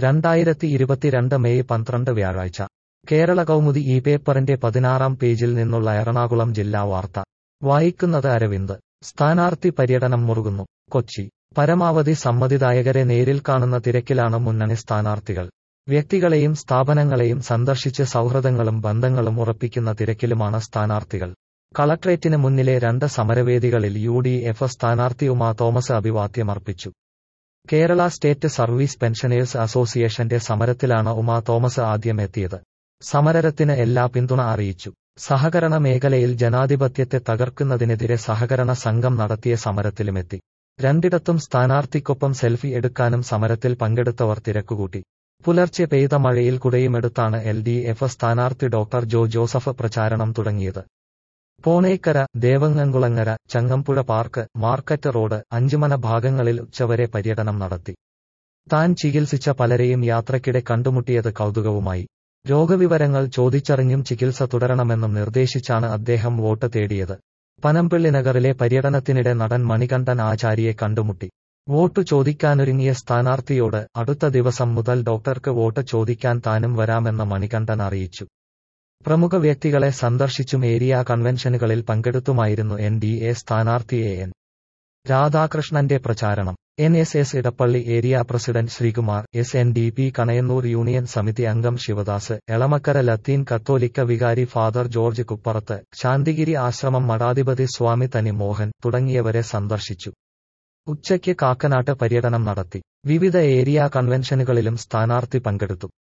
രണ്ടായിരത്തി ഇരുപത്തിരണ്ട് മെയ് പന്ത്രണ്ട് വ്യാഴാഴ്ച കേരള കൗമുദി ഈ പേപ്പറിന്റെ പതിനാറാം പേജിൽ നിന്നുള്ള എറണാകുളം ജില്ലാ വാർത്ത വായിക്കുന്നത് അരവിന്ദ് സ്ഥാനാർത്ഥി പര്യടനം മുറുകുന്നു കൊച്ചി പരമാവധി സമ്മതിദായകരെ നേരിൽ കാണുന്ന തിരക്കിലാണ് മുന്നണി സ്ഥാനാർത്ഥികൾ വ്യക്തികളെയും സ്ഥാപനങ്ങളെയും സന്ദർശിച്ച് സൗഹൃദങ്ങളും ബന്ധങ്ങളും ഉറപ്പിക്കുന്ന തിരക്കിലുമാണ് സ്ഥാനാർത്ഥികൾ കളക്ട്രേറ്റിന് മുന്നിലെ രണ്ട് സമരവേദികളിൽ യു ഡി എഫ് സ്ഥാനാർത്ഥി ഉമാ തോമസ് അഭിവാദ്യമർപ്പിച്ചു കേരള സ്റ്റേറ്റ് സർവീസ് പെൻഷനേഴ്സ് അസോസിയേഷന്റെ സമരത്തിലാണ് ഉമാ തോമസ് ആദ്യം എത്തിയത് സമരത്തിന് എല്ലാ പിന്തുണ അറിയിച്ചു സഹകരണ മേഖലയിൽ ജനാധിപത്യത്തെ തകർക്കുന്നതിനെതിരെ സഹകരണ സംഘം നടത്തിയ സമരത്തിലുമെത്തി രണ്ടിടത്തും സ്ഥാനാർത്ഥിക്കൊപ്പം സെൽഫി എടുക്കാനും സമരത്തിൽ പങ്കെടുത്തവർ തിരക്കുകൂട്ടി പുലർച്ചെ പെയ്ത മഴയിൽ കുടയുമെടുത്താണ് എൽ ഡി എഫ് സ്ഥാനാർത്ഥി ഡോക്ടർ ജോ ജോസഫ് പ്രചാരണം തുടങ്ങിയത് Ponekkara Devankulangara Changampuzha park market road Anchumana ഭാഗങ്ങളിൽ ഉച്ചവരെ പര്യടനം നടത്തി താൻ ചികിത്സിച്ച പലരെയും യാത്രക്കിടെ കണ്ടുമുട്ടിയത് കൗതുകവുമായി രോഗവിവരങ്ങൾ ചോദിച്ചറിഞ്ഞും ചികിത്സ തുടരണമെന്നും നിർദ്ദേശിച്ചാണ് അദ്ദേഹം വോട്ട് തേടിയത് പനമ്പിള്ളി നഗറിലെ പര്യടനത്തിനിടെ നടൻ മണികണ്ഠൻ ആചാര്യയെ കണ്ടുമുട്ടി വോട്ട് ചോദിക്കാനൊരുങ്ങിയ സ്ഥാനാർത്ഥിയോട് അടുത്ത ദിവസം മുതൽ ഡോക്ടർക്ക് വോട്ട് ചോദിക്കാൻ താനും വരാമെന്ന് മണികണ്ഠൻ അറിയിച്ചു പ്രമുഖ വ്യക്തികളെ സന്ദർശിച്ചും ഏരിയ കൺവെൻഷനുകളിൽ പങ്കെടുത്തുമായിരുന്നു എൻ ഡി എ സ്ഥാനാർത്ഥി എ എൻ രാധാകൃഷ്ണന്റെ പ്രചാരണം N S S Edappally area president Sreekumar S N D P Kanayannur union സമിതി അംഗം ശിവദാസ് എളമക്കര ലത്തീൻ കത്തോലിക്ക വികാരി ഫാദർ ജോർജ് കുപ്പറത്ത് ശാന്തിഗിരി ആശ്രമം മഠാധിപതി സ്വാമി തനി മോഹൻ തുടങ്ങിയവരെ സന്ദർശിച്ചു ഉച്ചയ്ക്ക് കാക്കനാട്ട് പര്യടനം നടത്തി വിവിധ ഏരിയ കൺവെൻഷനുകളിലും സ്ഥാനാർത്ഥി പങ്കെടുത്തു